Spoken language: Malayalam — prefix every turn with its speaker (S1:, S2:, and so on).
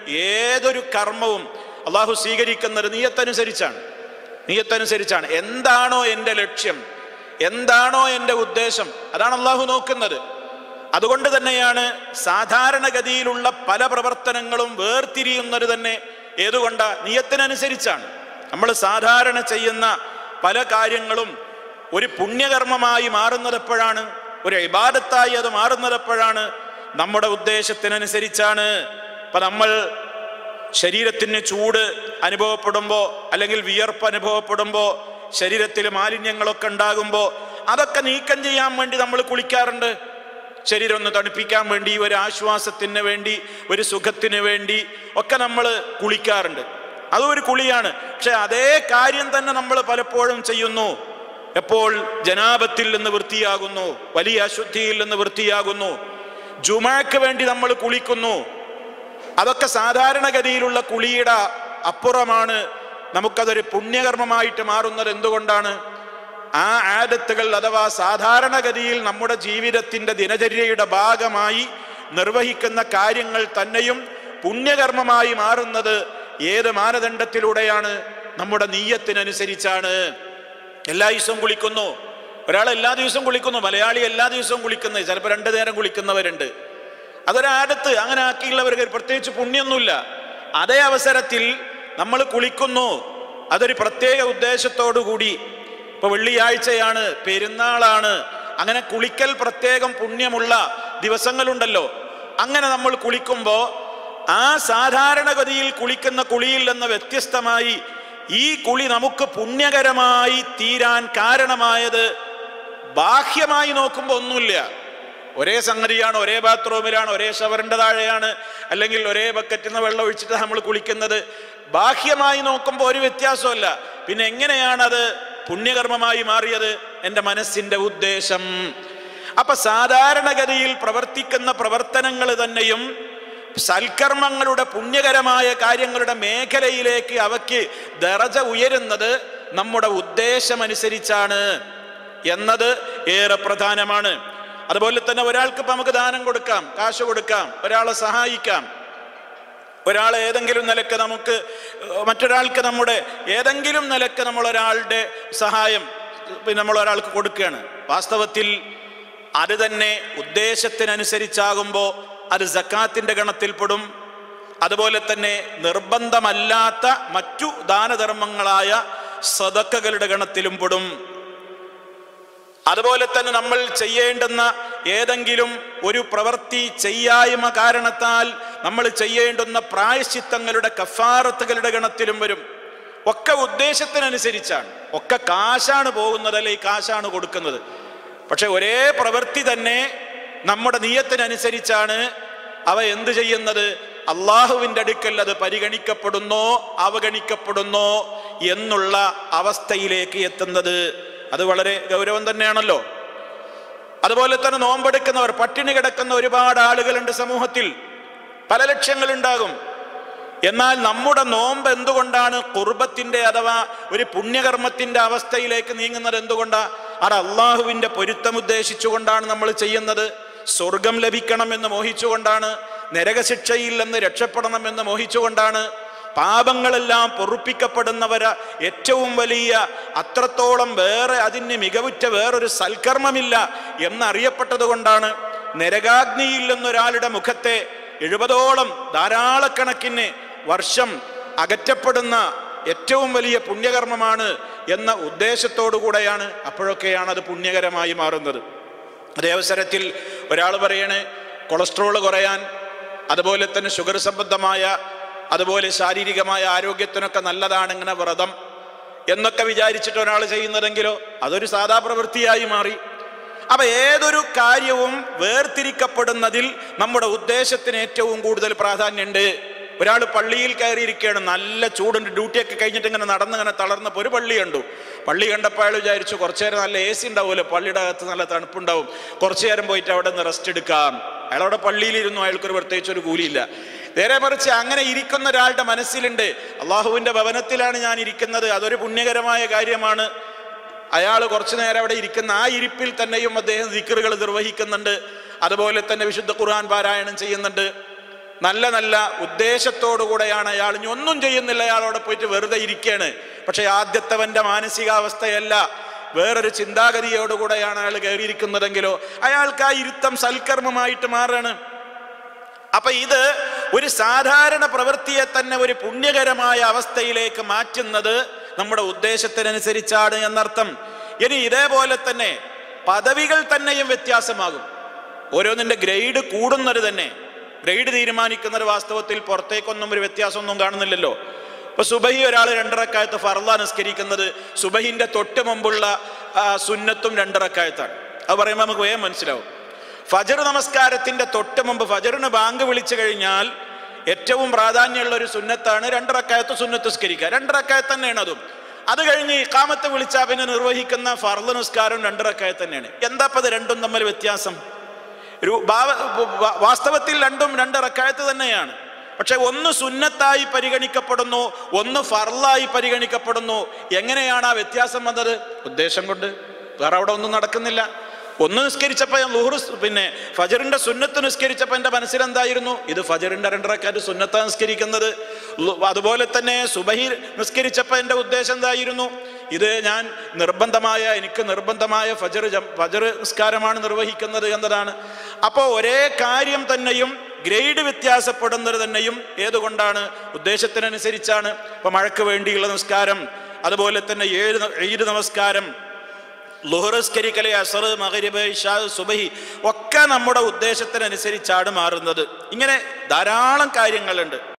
S1: ഏതൊരു കർമ്മവും അള്ളാഹു സ്വീകരിക്കുന്നത് നീയത്തനുസരിച്ചാണ് നീയത്തനുസരിച്ചാണ് എന്താണോ എൻ്റെ ലക്ഷ്യം എന്താണോ എൻ്റെ ഉദ്ദേശം അതാണ് അള്ളാഹു നോക്കുന്നത് അതുകൊണ്ട് തന്നെയാണ് സാധാരണഗതിയിലുള്ള പല പ്രവർത്തനങ്ങളും വേർതിരിയുന്നത് തന്നെ ഏതുകൊണ്ടാ നീയത്തിനനുസരിച്ചാണ് നമ്മൾ സാധാരണ ചെയ്യുന്ന പല കാര്യങ്ങളും ഒരു പുണ്യകർമ്മമായി മാറുന്നത് എപ്പോഴാണ് ഒരു ഇബാദത്തായി അത് മാറുന്നത് എപ്പോഴാണ് നമ്മുടെ ഉദ്ദേശത്തിനനുസരിച്ചാണ് ഇപ്പൊ നമ്മൾ ശരീരത്തിന് ചൂട് അനുഭവപ്പെടുമ്പോൾ അല്ലെങ്കിൽ വിയർപ്പ് അനുഭവപ്പെടുമ്പോൾ ശരീരത്തിൽ മാലിന്യങ്ങളൊക്കെ ഉണ്ടാകുമ്പോൾ അതൊക്കെ നീക്കം ചെയ്യാൻ വേണ്ടി നമ്മൾ കുളിക്കാറുണ്ട് ശരീരം ഒന്ന് തണുപ്പിക്കാൻ വേണ്ടി ഒരു ആശ്വാസത്തിന് വേണ്ടി ഒരു സുഖത്തിന് വേണ്ടി ഒക്കെ നമ്മൾ കുളിക്കാറുണ്ട് അതും ഒരു കുളിയാണ് പക്ഷെ അതേ കാര്യം തന്നെ നമ്മൾ പലപ്പോഴും ചെയ്യുന്നു എപ്പോൾ ജനാപത്തിൽ നിന്ന് വൃത്തിയാകുന്നു വലിയ അശുദ്ധിയിൽ നിന്ന് വൃത്തിയാകുന്നു ജുമാക്ക് വേണ്ടി നമ്മൾ കുളിക്കുന്നു അതൊക്കെ സാധാരണഗതിയിലുള്ള കുളിയുടെ അപ്പുറമാണ് നമുക്കതൊരു പുണ്യകർമ്മമായിട്ട് മാറുന്നത് എന്തുകൊണ്ടാണ് ആ ആദത്തുകൾ അഥവാ സാധാരണഗതിയിൽ നമ്മുടെ ജീവിതത്തിന്റെ ദിനചര്യയുടെ ഭാഗമായി നിർവഹിക്കുന്ന കാര്യങ്ങൾ തന്നെയും പുണ്യകർമ്മമായി മാറുന്നത് ഏത് മാനദണ്ഡത്തിലൂടെയാണ് നമ്മുടെ നീയത്തിനനുസരിച്ചാണ് എല്ലാ ദിവസവും കുളിക്കുന്നു ഒരാൾ എല്ലാ ദിവസവും കുളിക്കുന്നു മലയാളി എല്ലാ ദിവസവും കുളിക്കുന്നത് ചിലപ്പോൾ രണ്ടു നേരം കുളിക്കുന്നവരുണ്ട് അതൊരാടത്ത് അങ്ങനെ ആക്കിയുള്ളവർക്ക് പ്രത്യേകിച്ച് പുണ്യൊന്നുമില്ല അതേ അവസരത്തിൽ നമ്മൾ കുളിക്കുന്നു അതൊരു പ്രത്യേക ഉദ്ദേശത്തോടു കൂടി ഇപ്പൊ വെള്ളിയാഴ്ചയാണ് പെരുന്നാളാണ് അങ്ങനെ കുളിക്കൽ പ്രത്യേകം പുണ്യമുള്ള ദിവസങ്ങളുണ്ടല്ലോ അങ്ങനെ നമ്മൾ കുളിക്കുമ്പോൾ ആ സാധാരണഗതിയിൽ കുളിക്കുന്ന കുളിയിൽ നിന്ന് വ്യത്യസ്തമായി ഈ കുളി നമുക്ക് പുണ്യകരമായി തീരാൻ കാരണമായത് ബാഹ്യമായി നോക്കുമ്പോൾ ഒന്നുമില്ല ഒരേ സംഗതിയാണ് ഒരേ ബാത്റൂമിലാണ് ഒരേ ഷവറിന്റെ താഴെയാണ് അല്ലെങ്കിൽ ഒരേ ബക്കറ്റിൽ നിന്ന് വെള്ളം ഒഴിച്ചിട്ട് നമ്മൾ കുളിക്കുന്നത് ബാഹ്യമായി നോക്കുമ്പോൾ ഒരു വ്യത്യാസമല്ല പിന്നെ എങ്ങനെയാണ് അത് പുണ്യകർമ്മമായി മാറിയത് എൻ്റെ മനസ്സിന്റെ ഉദ്ദേശം അപ്പൊ സാധാരണഗതിയിൽ പ്രവർത്തിക്കുന്ന പ്രവർത്തനങ്ങൾ തന്നെയും സൽക്കർമ്മങ്ങളുടെ പുണ്യകരമായ കാര്യങ്ങളുടെ മേഖലയിലേക്ക് അവയ്ക്ക് ദറജ ഉയരുന്നത് നമ്മുടെ ഉദ്ദേശമനുസരിച്ചാണ് എന്നത് ഏറെ പ്രധാനമാണ് അതുപോലെ തന്നെ ഒരാൾക്ക് ഇപ്പൊ നമുക്ക് ദാനം കൊടുക്കാം കാശ് കൊടുക്കാം ഒരാളെ സഹായിക്കാം ഒരാളെ ഏതെങ്കിലും നിലക്ക് നമുക്ക് ഏഹ്, മറ്റൊരാൾക്ക് നമ്മുടെ ഏതെങ്കിലും നിലക്ക് നമ്മൾ ഒരാളുടെ സഹായം പിന്നെ നമ്മൾ ഒരാൾക്ക് കൊടുക്കുകയാണ് വാസ്തവത്തിൽ അത് തന്നെ ഉദ്ദേശത്തിനനുസരിച്ചാകുമ്പോൾ അത് ജക്കാത്തിന്റെ ഗണത്തിൽപ്പെടും അതുപോലെ തന്നെ നിർബന്ധമല്ലാത്ത മറ്റു ദാനധർമ്മങ്ങളായ സദക്കകളുടെ ഗണത്തിലും പെടും അതുപോലെ തന്നെ നമ്മൾ ചെയ്യേണ്ടുന്ന ഏതെങ്കിലും ഒരു പ്രവൃത്തി ചെയ്യായ്മ കാരണത്താൽ നമ്മൾ ചെയ്യേണ്ടുന്ന പ്രായശ്ചിത്തങ്ങളുടെ കഫാറത്തുകളുടെ ഗണത്തിലും വരും ഒക്കെ ഉദ്ദേശത്തിനനുസരിച്ചാണ് ഒക്കെ കാശാണ് പോകുന്നത് അല്ലെ ഈ കാശാണ് കൊടുക്കുന്നത് പക്ഷെ ഒരേ പ്രവൃത്തി തന്നെ നമ്മുടെ നീയത്തിനനുസരിച്ചാണ് അവ എന്ത് ചെയ്യുന്നത് അള്ളാഹുവിൻ്റെ അടുക്കൽ അത് പരിഗണിക്കപ്പെടുന്നോ അവഗണിക്കപ്പെടുന്നോ എന്നുള്ള അവസ്ഥയിലേക്ക് എത്തുന്നത് അത് വളരെ ഗൗരവം തന്നെയാണല്ലോ അതുപോലെ തന്നെ നോമ്പെടുക്കുന്നവർ പട്ടിണി കിടക്കുന്ന ഒരുപാട് ആളുകളുണ്ട് സമൂഹത്തിൽ പല ലക്ഷ്യങ്ങളുണ്ടാകും എന്നാൽ നമ്മുടെ നോമ്പ് എന്തുകൊണ്ടാണ് കുർബത്തിന്റെ അഥവാ ഒരു പുണ്യകർമ്മത്തിന്റെ അവസ്ഥയിലേക്ക് നീങ്ങുന്നത് എന്തുകൊണ്ടാ അത് അള്ളാഹുവിന്റെ പൊരുത്തം ഉദ്ദേശിച്ചുകൊണ്ടാണ് നമ്മൾ ചെയ്യുന്നത് സ്വർഗം ലഭിക്കണമെന്ന് മോഹിച്ചുകൊണ്ടാണ് നരകശിക്ഷയിൽ നിന്ന് രക്ഷപ്പെടണമെന്ന് മോഹിച്ചുകൊണ്ടാണ് പാപങ്ങളെല്ലാം പൊറുപ്പിക്കപ്പെടുന്നവര ഏറ്റവും വലിയ അത്രത്തോളം വേറെ അതിന് മികവുറ്റ വേറൊരു സൽക്കർമ്മമില്ല എന്നറിയപ്പെട്ടത് കൊണ്ടാണ് നരകാഗ്നിയിൽ നിന്നൊരാളുടെ മുഖത്തെ എഴുപതോളം ധാരാളക്കണക്കിന് വർഷം അകറ്റപ്പെടുന്ന ഏറ്റവും വലിയ പുണ്യകർമ്മമാണ് എന്ന ഉദ്ദേശത്തോടു കൂടെയാണ് അപ്പോഴൊക്കെയാണ് അത് പുണ്യകരമായി മാറുന്നത് അതേ അവസരത്തിൽ ഒരാൾ പറയണ് കൊളസ്ട്രോൾ കുറയാൻ അതുപോലെ തന്നെ ഷുഗർ സംബന്ധമായ അതുപോലെ ശാരീരികമായ ആരോഗ്യത്തിനൊക്കെ നല്ലതാണ് ഇങ്ങനെ വ്രതം എന്നൊക്കെ വിചാരിച്ചിട്ട് ഒരാൾ ചെയ്യുന്നതെങ്കിലോ അതൊരു സാധാ പ്രവൃത്തിയായി മാറി അപ്പൊ ഏതൊരു കാര്യവും വേർതിരിക്കപ്പെടുന്നതിൽ നമ്മുടെ ഉദ്ദേശത്തിന് ഏറ്റവും കൂടുതൽ പ്രാധാന്യമുണ്ട് ഒരാൾ പള്ളിയിൽ കയറിയിരിക്കുകയാണ് നല്ല ചൂടുണ്ട് ഡ്യൂട്ടിയൊക്കെ കഴിഞ്ഞിട്ട് ഇങ്ങനെ നടന്ന് ഇങ്ങനെ തളർന്നപ്പോൾ ഒരു പള്ളി കണ്ടു പള്ളി കണ്ടപ്പോൾ അയാൾ വിചാരിച്ചു കുറച്ചു നേരം നല്ല എ സി ഉണ്ടാവുമല്ലോ പള്ളിയുടെ അകത്ത് നല്ല തണുപ്പുണ്ടാവും കുറച്ചു നേരം പോയിട്ട് അവിടെ നിന്ന് റെസ്റ്റ് എടുക്കാം അയാൾ അവിടെ പള്ളിയിലിരുന്നു അയാൾക്കൊരു പ്രത്യേകിച്ച് ഒരു കൂലിയില്ല നേരെ മറിച്ച് അങ്ങനെ ഇരിക്കുന്ന ഒരാളുടെ മനസ്സിലുണ്ട് അള്ളാഹുവിന്റെ ഭവനത്തിലാണ് ഞാൻ ഇരിക്കുന്നത് അതൊരു പുണ്യകരമായ കാര്യമാണ് അയാൾ കുറച്ചു നേരം അവിടെ ഇരിക്കുന്ന ആ ഇരിപ്പിൽ തന്നെയും അദ്ദേഹം ദിക്കറുകൾ നിർവഹിക്കുന്നുണ്ട് അതുപോലെ തന്നെ വിശുദ്ധ ഖുർആൻ പാരായണം ചെയ്യുന്നുണ്ട് നല്ല നല്ല ഉദ്ദേശത്തോടു കൂടെയാണ് അയാൾ ഇനി ഒന്നും ചെയ്യുന്നില്ല അയാളോടെ പോയിട്ട് വെറുതെ ഇരിക്കുകയാണ് പക്ഷെ ആദ്യത്തവന്റെ മാനസികാവസ്ഥയല്ല വേറൊരു ചിന്താഗതിയോടുകൂടെയാണ് അയാൾ കയറിയിരിക്കുന്നതെങ്കിലോ അയാൾക്ക് ആ ഇരുത്തം സൽക്കർമ്മമായിട്ട് മാറാണ് അപ്പൊ ഇത് ഒരു സാധാരണ പ്രവൃത്തിയെ തന്നെ ഒരു പുണ്യകരമായ അവസ്ഥയിലേക്ക് മാറ്റുന്നത് നമ്മുടെ ഉദ്ദേശത്തിനനുസരിച്ചാണ് എന്നർത്ഥം ഇനി ഇതേപോലെ തന്നെ പദവികൾ തന്നെയും വ്യത്യാസമാകും ഓരോന്നിന്റെ ഗ്രേഡ് കൂടുന്നത് തന്നെ ഗ്രേഡ് തീരുമാനിക്കുന്നത് വാസ്തവത്തിൽ പുറത്തേക്കൊന്നും ഒരു വ്യത്യാസമൊന്നും കാണുന്നില്ലല്ലോ ഇപ്പൊ സുബഹി ഒരാൾ രണ്ടറക്കായത്ത് ഫർദ നിസ്കരിക്കുന്നത് സുബഹിന്റെ തൊട്ട് മുമ്പുള്ള ആ, സുന്നത്തും രണ്ടറക്കായത്താണ് അത് പറയുമ്പോൾ നമുക്ക് വേഗം മനസ്സിലാവും ഫജർ നമസ്കാരത്തിന്റെ തൊട്ട് മുമ്പ് ഫജറിന് ബാങ്ക് വിളിച്ചു കഴിഞ്ഞാൽ ഏറ്റവും പ്രാധാന്യമുള്ള ഒരു സുന്നത്താണ് രണ്ടറക്കായത്ത് സുന്നത്ത് നിസ്കരിക്കുക രണ്ടറക്കായത്ത് തന്നെയാണ് അതും അത് കഴിഞ്ഞ് ഇക്കാമത്ത് വിളിച്ചാൽ പിന്നെ നിർവഹിക്കുന്ന ഫർദ് നിസ്കാരം രണ്ടറക്കായത്ത് തന്നെയാണ് എന്താ ഇപ്പൊ ഇത് രണ്ടും തമ്മിൽ വ്യത്യാസം ഒരു ഭാവ- വ- വാസ്തവത്തിൽ രണ്ടും രണ്ട് റക്കായത്ത് തന്നെയാണ് പക്ഷെ ഒന്ന് സുന്നത്തായി പരിഗണിക്കപ്പെടുന്നു ഒന്ന് ഫർലായി പരിഗണിക്കപ്പെടുന്നു എങ്ങനെയാണ് ആ വ്യത്യാസം വന്നത് ഉദ്ദേശം കൊണ്ട് വേറെ അവിടെ ഒന്നും നടക്കുന്നില്ല ഒന്ന് നിസ്കരിച്ചപ്പോൾ ഞാൻ ലുഹുർ സ് പിന്നെ ഫജറിന്റെ സുന്നത്ത് നിസ്കരിച്ചപ്പോൾ എൻ്റെ മനസ്സിലെന്തായിരുന്നു ഇത് ഫജറിന്റെ രണ്ടരക്കാറ്റ് സുന്നത്താ നിസ്കരിക്കുന്നത് ലു- അതുപോലെ തന്നെ സുബഹി നിസ്കരിച്ചപ്പോൾ എൻ്റെ ഉദ്ദേശം എന്തായിരുന്നു ഇത് ഞാൻ നിർബന്ധമായ എനിക്ക് നിർബന്ധമായ ഫജർ ജം- ഫജർ നിസ്കാരമാണ് നിർവഹിക്കുന്നത് എന്നതാണ് അപ്പോൾ ഒരേ കാര്യം തന്നെയും ഗ്രേഡ് വ്യത്യാസപ്പെടുന്നത് തന്നെയും ഏതുകൊണ്ടാണ് ഉദ്ദേശത്തിനനുസരിച്ചാണ് ഇപ്പൊ മഴയ്ക്ക് വേണ്ടിയുള്ള നിസ്കാരം അതുപോലെ തന്നെ ഏഴ് ന- ഈദ് നമസ്കാരം ലുഹറസ്കരിക്കലെ അസർ മകരിബ് ഇഷാ സുബഹി ഒക്കെ നമ്മുടെ ഉദ്ദേശത്തിനനുസരിച്ചാണ് മാറുന്നത് ഇങ്ങനെ ധാരാളം കാര്യങ്ങളുണ്ട്